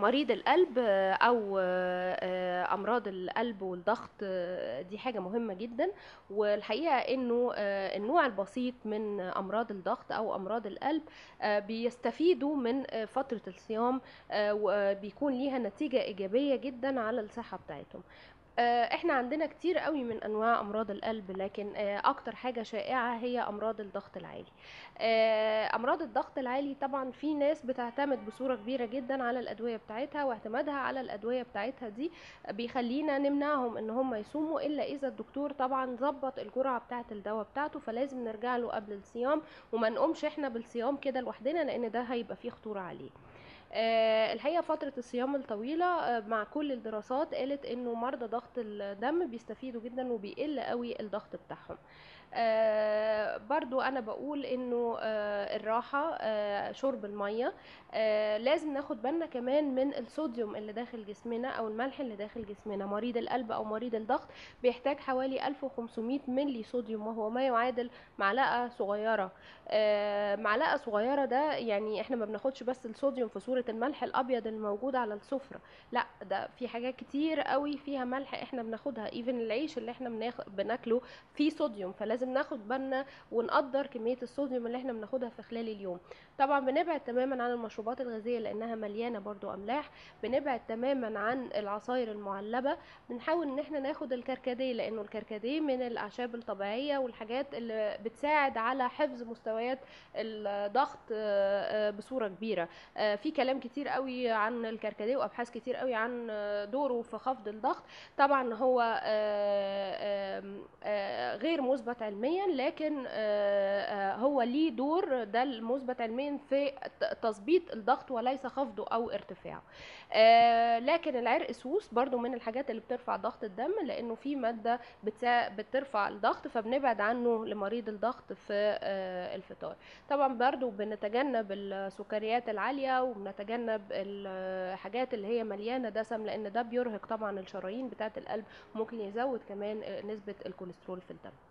مريض القلب او امراض القلب والضغط دي حاجه مهمه جدا والحقيقه انه النوع البسيط من امراض الضغط او امراض القلب بيستفيدوا من فتره الصيام وبيكون ليها نتيجه ايجابيه جدا على الصحه بتاعتهم احنا عندنا كتير قوي من انواع امراض القلب لكن اكتر حاجه شائعه هي امراض الضغط العالي امراض الضغط العالي طبعا في ناس بتعتمد بصوره كبيره جدا على الادويه بتاعتها واعتمادها على الادويه بتاعتها دي بيخلينا نمنعهم ان هم يصوموا الا اذا الدكتور طبعا ظبط الجرعه بتاعه الدواء بتاعته فلازم نرجع له قبل الصيام وما نقومش احنا بالصيام كده لوحدنا لان ده هيبقى فيه خطوره عليه أه الحقيقه فتره الصيام الطويله أه مع كل الدراسات قالت انه مرضى ضغط الدم بيستفيدوا جدا وبيقل قوي الضغط بتاعهم آه برضو انا بقول انه آه الراحة آه شرب المية آه لازم ناخد بالنا كمان من الصوديوم اللي داخل جسمنا او الملح اللي داخل جسمنا مريض القلب او مريض الضغط بيحتاج حوالي 1500 ملي صوديوم وهو ما يعادل معلقة صغيرة آه معلقة صغيرة ده يعني احنا ما بناخدش بس الصوديوم في صورة الملح الابيض الموجود على السفرة لا ده في حاجات كتير قوي فيها ملح احنا بناخدها ايفن العيش اللي احنا بناكله فيه صوديوم فلازم لازم ناخد بالنا ونقدر كميه الصوديوم اللي احنا بناخدها في خلال اليوم طبعا بنبعد تماما عن المشروبات الغازيه لانها مليانه برضو املاح بنبعد تماما عن العصاير المعلبه بنحاول ان احنا ناخد الكركديه لانه الكركديه من الاعشاب الطبيعيه والحاجات اللي بتساعد على حفظ مستويات الضغط بصوره كبيره في كلام كتير قوي عن الكركديه وابحاث كتير قوي عن دوره في خفض الضغط طبعا هو غير مثبت علميا لكن هو ليه دور ده المثبت علميا في تظبيط الضغط وليس خفضه او ارتفاعه لكن العرق سوس برضو من الحاجات اللي بترفع ضغط الدم لانه في ماده بترفع الضغط فبنبعد عنه لمريض الضغط في الفطار طبعا برضو بنتجنب السكريات العاليه وبنتجنب الحاجات اللي هي مليانه دسم لان ده بيرهق طبعا الشرايين بتاعه القلب ممكن يزود كمان نسبه الكوليسترول في الدم